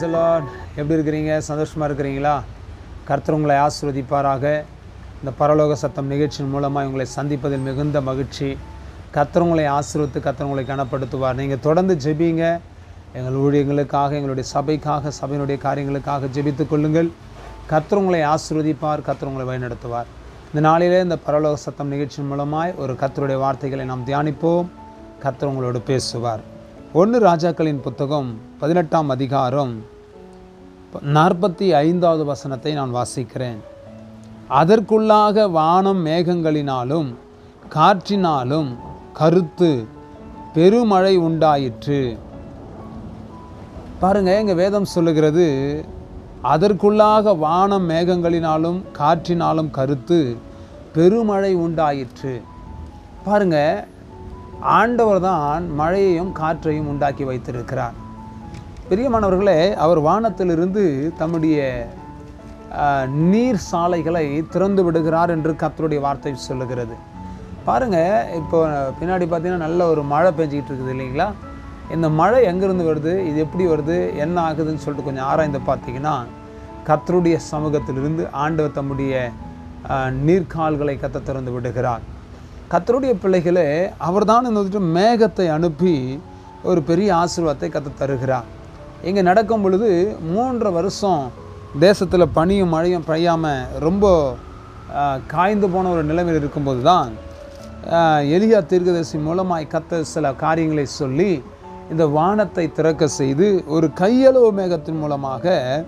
Lord எப்படி இருக்கிறீங்க சந்தோஷமாக இருக்கிறீங்களா கர்த்தர் உங்களை ஆசிர்வதிப்பாராக இந்த பரலோக சத்தம் நிகழ்ச்சியின் மூலமாக உங்களை சந்திப்பதில் மிகுந்த மகிழ்ச்சி கர்த்தர் உங்களை ஆசீர்வதித்து கர்த்தர் உங்களை கனப்படுத்துவார் நீங்கள் தொடர்ந்து ஜெபிங்க எங்கள் ஊழியங்களுக்காக எங்களுடைய சபைக்காக சபையினுடைய காரியங்களுக்காக ஜெபித்துக் கொள்ளுங்கள் கர்த்தர் உங்களை ஆசீர்வதிப்பார் கர்த்தர் உங்களை வழிநடத்துவார் இந்த நாளிலே இந்த பரலோக சத்தம் நிகழ்ச்சியின் மூலமாய் ஒரு கர்த்தருடைய வார்த்தைகளை நாம் தியானிப்போம் கர்த்தர் உங்களோடு பேசுவார் ஒன்று ராஜாக்களின் புத்தகம் பதினெட்டாம் அதிகாரம் நாற்பத்தி ஐந்தாவது வசனத்தை நான் வாசிக்கிறேன் அதற்குள்ளாக வானம் மேகங்களினாலும் காற்றினாலும் கருத்து பெருமழை உண்டாயிற்று பாருங்க எங்க வேதம் சொல்லுகிறது அதற்குள்ளாக வானம் மேகங்களினாலும் காற்றினாலும் கருத்து பெருமழை உண்டாயிற்று பாருங்க ஆண்டவர் தான் மழையையும் காற்றையும் உண்டாக்கி வைத்திருக்கிறார் பிரியமானவர்களே அவர் வானத்திலிருந்து தம்முடைய ஆஹ், நீர் சாலைகளை திறந்து விடுகிறார் என்று கர்த்தருடைய வார்த்தை சொல்லுகிறது பாருங்க இப்போ பின்னாடி பார்த்தீங்கன்னா நல்ல ஒரு மழை பெஞ்சிக்கிட்டு இருக்குது இல்லைங்களா இந்த மழை எங்கேருந்து வருது இது எப்படி வருது என்ன ஆகுதுன்னு சொல்லிட்டு கொஞ்சம் ஆராய்ந்து பார்த்தீங்கன்னா கர்த்தருடைய சமூகத்திலிருந்து ஆண்டவர் தம்முடைய ஆஹ், நீர்க்கால்களை கத்த திறந்து விடுகிறார் கர்த்தருடைய பிள்ளைகளே அவர்தான் இந்த வந்துட்டு மேகத்தை அனுப்பி ஒரு பெரிய ஆசீர்வாதத்தை கத்த தருகிறார் இங்கே நடக்கும் பொழுது மூன்று வருஷம் தேசத்தில் பனியும் மழையும் பெய்யாமல் ரொம்ப ஆஹ், காய்ந்து போன ஒரு நிலைமையில் இருக்கும்போது தான் ஆஹ், எலியா தீர்க்கதரிசி மூலமாய் கத்த சில காரியங்களை சொல்லி இந்த வானத்தை திறக்க செய்து ஒரு கையளவு மேகத்தின் மூலமாக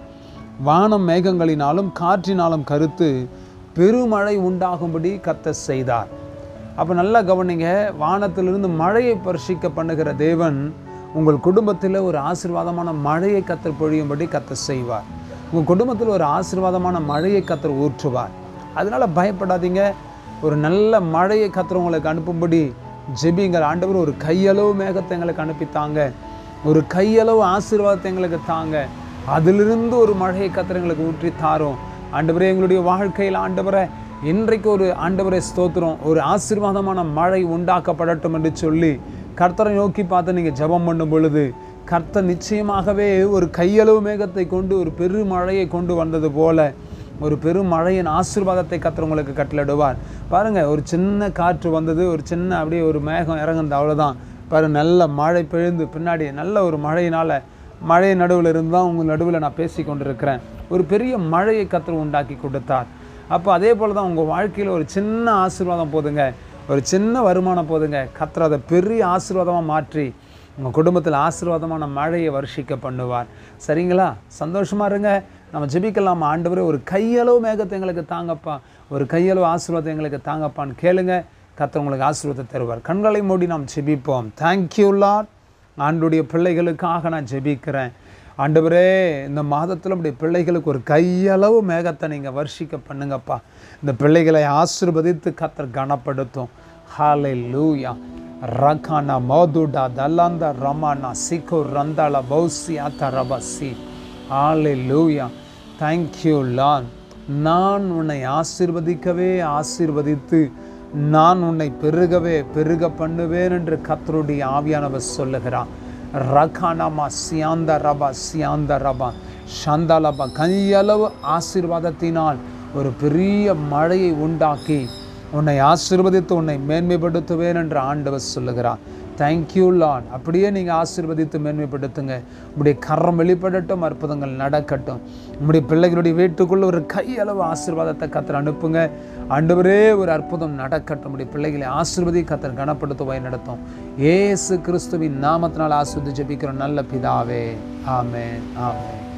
வானம் மேகங்களினாலும் காற்றினாலும் கருத்து பெருமழை உண்டாகும்படி கத்த செய்தார் அப்போ நல்லா கவனிங்க வானத்திலிருந்து மழையை பரிசிக்க பண்ணுகிற தேவன் உங்கள் குடும்பத்தில் ஒரு ஆசீர்வாதமான மழையை கத்தர் பொழியும்படி கத்த செய்வார் உங்கள் குடும்பத்தில் ஒரு ஆசீர்வாதமான மழையை கத்தர் ஊற்றுவார் அதனால் பயப்படாதீங்க ஒரு நல்ல மழையை கத்தர் உங்களுக்கு அனுப்பும்படி ஜெபிங்கள் ஆண்டவர் ஒரு கையளவு மேகத்தை எங்களுக்கு அனுப்பித்தாங்க ஒரு கையளவு ஆசீர்வாதத்தை எங்களுக்கு தாங்க அதிலிருந்து ஒரு மழையை கத்தர் எங்களுக்கு ஊற்றி தாரும் ஆண்டவரே எங்களுடைய வாழ்க்கையில் ஆண்டவரை இன்றைக்கு ஒரு ஆண்டவரை ஸ்தோத்திரம் ஒரு ஆசீர்வாதமான மழை உண்டாக்கப்படட்டும் என்று சொல்லி கர்த்தரை நோக்கி பார்த்து நீங்கள் ஜெபம் பண்ணும் பொழுது கர்த்தர் நிச்சயமாகவே ஒரு கையளவு மேகத்தை கொண்டு ஒரு பெரு மழையை கொண்டு வந்தது போல ஒரு பெரும் மழையின் ஆசீர்வாதத்தை கர்த்தர் உங்களுக்கு கட்டளிடுவார் பாருங்க ஒரு சின்ன காற்று வந்தது ஒரு சின்ன அப்படியே ஒரு மேகம் இறங்குது அவ்வளோதான் பாரு நல்ல மழை பெழுந்து பின்னாடி நல்ல ஒரு மழையினால் மழை நடுவில் இருந்து தான் உங்கள் நடுவில் நான் பேசி கொண்டிருக்கிறேன் ஒரு பெரிய மழையை கத்தர் உண்டாக்கி கொடுத்தார் அப்போ அதே போல் தான் உங்கள் வாழ்க்கையில் ஒரு சின்ன ஆசீர்வாதம் போதுங்க ஒரு சின்ன வருமானம் போதுங்க கத்தர் அதை பெரிய ஆசீர்வாதமாக மாற்றி உங்கள் குடும்பத்தில் ஆசீர்வாதமான மழையை வருஷிக்க பண்ணுவார் சரிங்களா சந்தோஷமாக இருங்க நம்ம ஜெபிக்கலாம் ஆண்டவரே ஒரு கையளவு மேகத்தை எங்களுக்கு தாங்கப்பா ஒரு கையளவு ஆசீர்வாதம் எங்களுக்கு தாங்கப்பான்னு கேளுங்க கத்தர் உங்களுக்கு ஆசீர்வாதத்தை தருவார் கண்களை மூடி நாம் ஜெபிப்போம் தேங்க்யூ லார்ட் ஆண்டுடைய பிள்ளைகளுக்காக நான் ஜெபிக்கிறேன் ஆண்டவரே இந்த மாதத்தில் அப்படி பிள்ளைகளுக்கு ஒரு கையளவு மேகத்தை நீங்கள் வர்ஷிக்க பண்ணுங்கப்பா இந்த பிள்ளைகளை ஆசீர்வதித்து கத்தர் கனப்படுத்தும் ஹாலை லூயா ரகானா மோதுடா தல்லாந்த ரமானா சிக்கு ரந்தாள பௌசி அத்த ரபசி ஹாலை லூயா தேங்க்யூ லான் நான் உன்னை ஆசீர்வதிக்கவே ஆசீர்வதித்து நான் உன்னை பெருகவே பெருக பண்ணுவேன் என்று கத்தருடைய ஆவியானவர் சொல்லுகிறான் ரகானமா சியாந்த ரபா சியாந்த ரபா சந்தலபா கையளவு ஆசீர்வாதத்தினால் ஒரு பெரிய மழையை உண்டாக்கி உன்னை ஆசீர்வதித்து உன்னை மேன்மைப்படுத்துவேன் என்று ஆண்டவர் சொல்லுகிறார் தேங்க்யூ லார்ட் அப்படியே நீங்கள் ஆசீர்வதித்து மேன்மைப்படுத்துங்க உங்களுடைய கரம் வெளிப்படட்டும் அற்புதங்கள் நடக்கட்டும் உங்களுடைய பிள்ளைகளுடைய வீட்டுக்குள்ள ஒரு கையளவு ஆசீர்வாதத்தை கத்தர் அனுப்புங்க ஆண்டவரே ஒரு அற்புதம் நடக்கட்டும் உங்களுடைய பிள்ளைகளை ஆசீர்வதி கத்தர் கனப்படுத்துவாய் நடத்தும் ஏசு கிறிஸ்துவின் நாமத்தினால் ஆசீர்வதி ஜெபிக்கிற நல்ல பிதாவே ஆமென் ஆமென்